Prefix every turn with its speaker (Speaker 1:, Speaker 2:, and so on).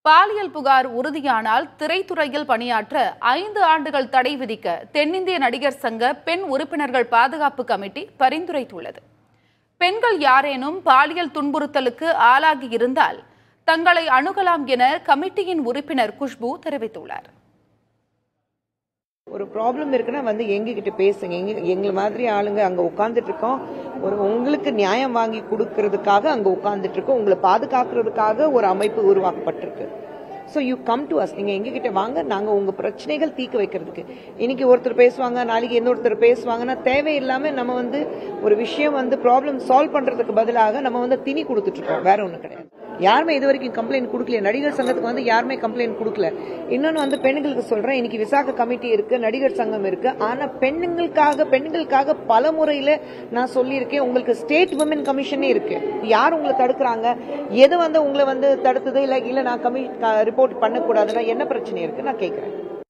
Speaker 1: பாலியல் புகார் உறுதியானால் திரைத்துறையில் பணியாற்ற ஐந்து ஆண்டுகள் தடை விதிக்க தென்னிந்திய நடிகர் சங்க பெண் உறுப்பினர்கள் பாதுகாப்பு கமிட்டி பரிந்துரைத்துள்ளது பெண்கள் யாரேனும் பாலியல் துன்புறுத்தலுக்கு ஆளாகி இருந்தால் தங்களை அணுகலாம் என கமிட்டியின் உறுப்பினர் குஷ்பு தெரிவித்துள்ளார்
Speaker 2: ஒரு ப்ராப்ளம் இருக்குன்னா வந்து எங்ககிட்ட பேசுங்க எங்க எங்களை மாதிரி ஆளுங்க அங்க உட்கார்ந்துட்டு இருக்கோம் ஒரு உங்களுக்கு நியாயம் வாங்கி கொடுக்கறதுக்காக அங்க உட்கார்ந்துட்டு இருக்கோம் உங்களை பாதுகாக்கிறதுக்காக ஒரு அமைப்பு உருவாக்கப்பட்டிருக்கு so you come to us நீங்க எங்ககிட்ட வாங்க நாங்க உங்க பிரச்சனைகள் தீர்க்க வைக்கிறதுக்கு இன்னைக்கு ஒருத்தர் பேசுவாங்க நாளைக்கு இன்னொருத்தர் பேசுவாங்கன்னா தேவையில்லாம நம்ம வந்து ஒரு விஷயம் வந்து ப்ராப்ளம் சால்வ் பண்றதுக்கு பதிலாக நம்ம வந்து திணி கொடுத்துட்டு இருக்கோம் வேற ஒண்ணு கிடையாது யாருமே இது வரைக்கும் கம்ப்ளைண்ட் கொடுக்கல நடிகர் சங்கத்துக்கு வந்து யாருமே கம்ப்ளைண்ட் கொடுக்கல இன்னொன்னு வந்து பெண்களுக்கு சொல்றேன் இன்னைக்கு விசாக கமிட்டி இருக்கு நடிகர் சங்கம் இருக்கு ஆனா பெண்களுக்காக பெண்களுக்காக பல முறையில நான் சொல்லியிருக்கேன் உங்களுக்கு ஸ்டேட் விமன் கமிஷனே இருக்கு யார் உங்களை தடுக்கிறாங்க எது வந்து உங்களை வந்து தடுத்தது இல்ல இல்ல நான் கமி ரிப்போர்ட் பண்ணக்கூடாதுன்னா என்ன பிரச்சனை இருக்கு நான் கேட்கிறேன்